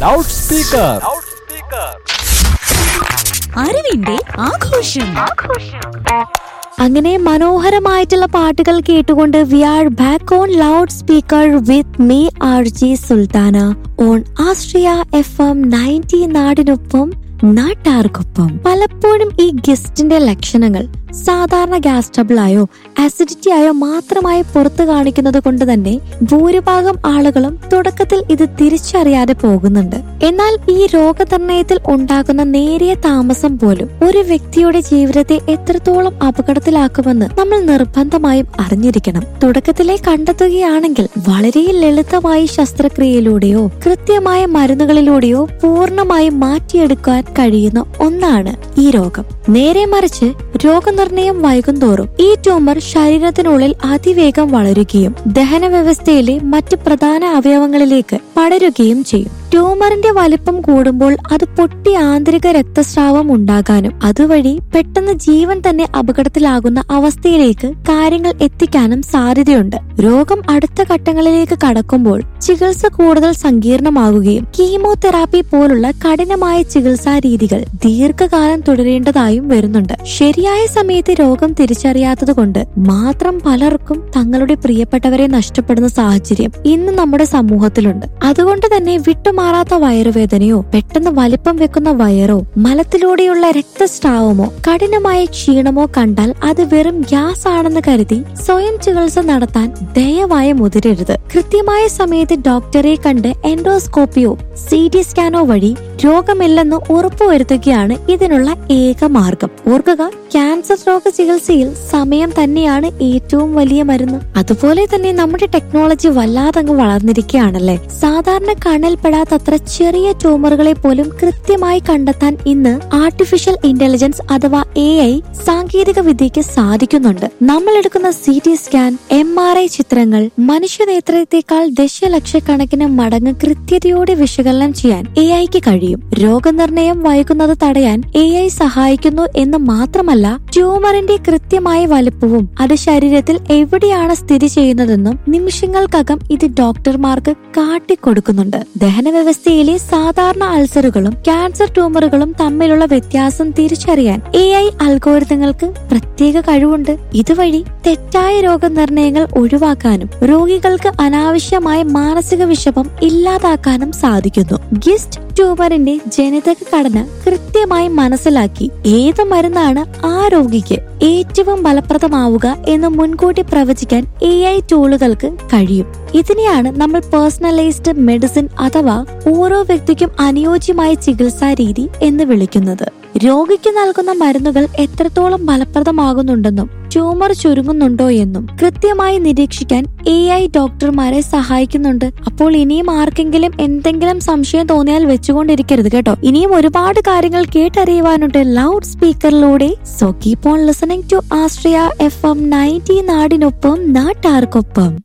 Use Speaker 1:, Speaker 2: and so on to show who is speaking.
Speaker 1: loud speaker
Speaker 2: അറിവിന്റെ ആഘോഷം
Speaker 3: അങ്ങനെ മനോഹരമായിട്ടുള്ള പാട്ടുകൾ കേട്ടുകൊണ്ട് we are back on loudspeaker with me R J Sultana on Astria F M ninety നാടിനൊപ്പം നാട്ടാർക്കൊപ്പം പലപ്പോഴും ഈ ഗസ്റ്റിന്റെ ലക്ഷണങ്ങൾ സാധാരണ ഗ്യാസ് ട്രബിൾ ആയോ ആസിഡിറ്റി ആയോ മാത്രമായി പുറത്തു കാണിക്കുന്നത് കൊണ്ട് തന്നെ ഭൂരിഭാഗം ആളുകളും തുടക്കത്തിൽ ഇത് തിരിച്ചറിയാതെ പോകുന്നുണ്ട് എന്നാൽ ഈ രോഗനിർണയത്തിൽ ഉണ്ടാകുന്ന നേരിയ താമസം പോലും ഒരു വ്യക്തിയുടെ ജീവിതത്തെ എത്രത്തോളം അപകടത്തിലാക്കുമെന്ന് നമ്മൾ നിർബന്ധമായും അറിഞ്ഞിരിക്കണം തുടക്കത്തിലെ കണ്ടെത്തുകയാണെങ്കിൽ വളരെ ലളിതമായി ശസ്ത്രക്രിയയിലൂടെയോ കൃത്യമായ മരുന്നുകളിലൂടെയോ പൂർണ്ണമായും മാറ്റിയെടുക്കാൻ കഴിയുന്ന ഒന്നാണ് ഈ രോഗം നേരെ മറിച്ച് രോഗനിർണയം വൈകുന്തോറും ഈ ട്യൂമർ ശരീരത്തിനുള്ളിൽ അതിവേഗം വളരുകയും ദഹന വ്യവസ്ഥയിലെ മറ്റ് പ്രധാന അവയവങ്ങളിലേക്ക് പടരുകയും ചെയ്യും ട്യൂമറിന്റെ വലിപ്പം കൂടുമ്പോൾ അത് പൊട്ടി ആന്തരിക രക്തസ്രാവം ഉണ്ടാകാനും അതുവഴി പെട്ടെന്ന് ജീവൻ തന്നെ അപകടത്തിലാകുന്ന അവസ്ഥയിലേക്ക് കാര്യങ്ങൾ എത്തിക്കാനും സാധ്യതയുണ്ട് രോഗം അടുത്ത ഘട്ടങ്ങളിലേക്ക് കടക്കുമ്പോൾ ചികിത്സ കൂടുതൽ സങ്കീർണമാകുകയും കീമോതെറാപ്പി പോലുള്ള കഠിനമായ ചികിത്സാ രീതികൾ ദീർഘകാലം തുടരേണ്ടതായും വരുന്നുണ്ട് ശരിയായ സമയത്ത് രോഗം തിരിച്ചറിയാത്തത് കൊണ്ട് മാത്രം പലർക്കും തങ്ങളുടെ പ്രിയപ്പെട്ടവരെ നഷ്ടപ്പെടുന്ന സാഹചര്യം ഇന്ന് നമ്മുടെ സമൂഹത്തിലുണ്ട് അതുകൊണ്ട് തന്നെ വിട്ടുമാറാത്ത വയറുവേദനയോ പെട്ടെന്ന് വലിപ്പം വെക്കുന്ന വയറോ മലത്തിലൂടെയുള്ള രക്തസ്രാവമോ കഠിനമായ ക്ഷീണമോ കണ്ടാൽ അത് വെറും ഗ്യാസ് ആണെന്ന് കരുതി സ്വയം ചികിത്സ നടത്താൻ ദയവായി മുതിരരുത് കൃത്യമായ സമയത്ത് ഡോക്ടറെ കണ്ട് എൻഡോസ്കോപ്പിയോ സി ടി സ്കാനോ വഴി രോഗമില്ലെന്ന് ഉറപ്പുവരുത്തുകയാണ് ഇതിനുള്ള ഏക മാർഗം ഓർക്കുക ക്യാൻസർ രോഗ ചികിത്സയിൽ സമയം തന്നെയാണ് ഏറ്റവും വലിയ മരുന്ന് അതുപോലെ തന്നെ നമ്മുടെ ടെക്നോളജി വല്ലാതങ്ങ് വളർന്നിരിക്കുകയാണല്ലേ സാധാരണ കണ്ണിൽപ്പെടാത്തത്ര ചെറിയ ട്യൂമറുകളെ പോലും കൃത്യമായി കണ്ടെത്താൻ ഇന്ന് ആർട്ടിഫിഷ്യൽ ഇന്റലിജൻസ് അഥവാ എ ഐ സാങ്കേതിക വിദ്യയ്ക്ക് സാധിക്കുന്നുണ്ട് നമ്മൾ എടുക്കുന്ന C T scan M R I ചിത്രങ്ങൾ മനുഷ്യനേത്രത്തെക്കാൾ ദശലക്ഷക്കണക്കിന് മടങ്ങ് കൃത്യതയോടെ വിശകലനം ചെയ്യാൻ എ ഐക്ക് കഴിയും രോഗനിർണയം വൈകുന്നത് തടയാൻ എ ഐ സഹായിക്കുന്നു എന്ന് മാത്രമല്ല ട്യൂമറിന്റെ കൃത്യമായ വലുപ്പവും അത് ശരീരത്തിൽ എവിടെയാണ് സ്ഥിതി ചെയ്യുന്നതെന്നും നിമിഷങ്ങൾക്കകം ഇത് ഡോക്ടർമാർക്ക് കാട്ടിക്കൊടുക്കുന്നുണ്ട് ദഹന വ്യവസ്ഥയിലെ സാധാരണ അൾസറുകളും ക്യാൻസർ ട്യൂമറുകളും തമ്മിലുള്ള വ്യത്യാസം തിരിച്ചറിയാൻ എ ഐ അൽഗോരിതങ്ങൾക്ക് പ്രത്യേക കഴിവുണ്ട് ഇതുവഴി തെറ്റായ രോഗനിർണയങ്ങൾ ഒഴിവാക്കാനും രോഗികൾക്ക് അനാവശ്യമായ മാനസിക വിഷമം ഇല്ലാതാക്കാനും സാധിക്കുന്നു ഗിസ്റ്റ് ട്യൂമറിന്റെ ജനിതക ഘടന കൃത്യമായി മനസ്സിലാക്കി ഏത് മരുന്നാണ് ആ രോഗിക്ക് ഏറ്റവും ഫലപ്രദമാവുക എന്ന് മുൻകൂട്ടി പ്രവചിക്കാൻ എ ഐ ടൂളുകൾക്ക് കഴിയും ഇതിനെയാണ് നമ്മൾ പേഴ്സണലൈസ്ഡ് മെഡിസിൻ അഥവാ ഓരോ വ്യക്തിക്കും അനുയോജ്യമായ ചികിത്സാ രീതി എന്ന് വിളിക്കുന്നത് രോഗിക്ക് നൽകുന്ന മരുന്നുകൾ എത്രത്തോളം ഫലപ്രദമാകുന്നുണ്ടെന്നും ട്യൂമർ ചുരുങ്ങുന്നുണ്ടോ എന്നും കൃത്യമായി നിരീക്ഷിക്കാൻ എ ഐ ഡോക്ടർമാരെ സഹായിക്കുന്നുണ്ട് അപ്പോൾ ഇനിയും ആർക്കെങ്കിലും എന്തെങ്കിലും സംശയം തോന്നിയാൽ വെച്ചുകൊണ്ടിരിക്കരുത് കേട്ടോ ഇനിയും ഒരുപാട് കാര്യങ്ങൾ കേട്ടറിയുവാനുണ്ട് ലൗഡ് സ്പീക്കറിലൂടെ so keep on listening to Astria F M ninety നാടിനൊപ്പം നാട്ടാർക്കൊപ്പം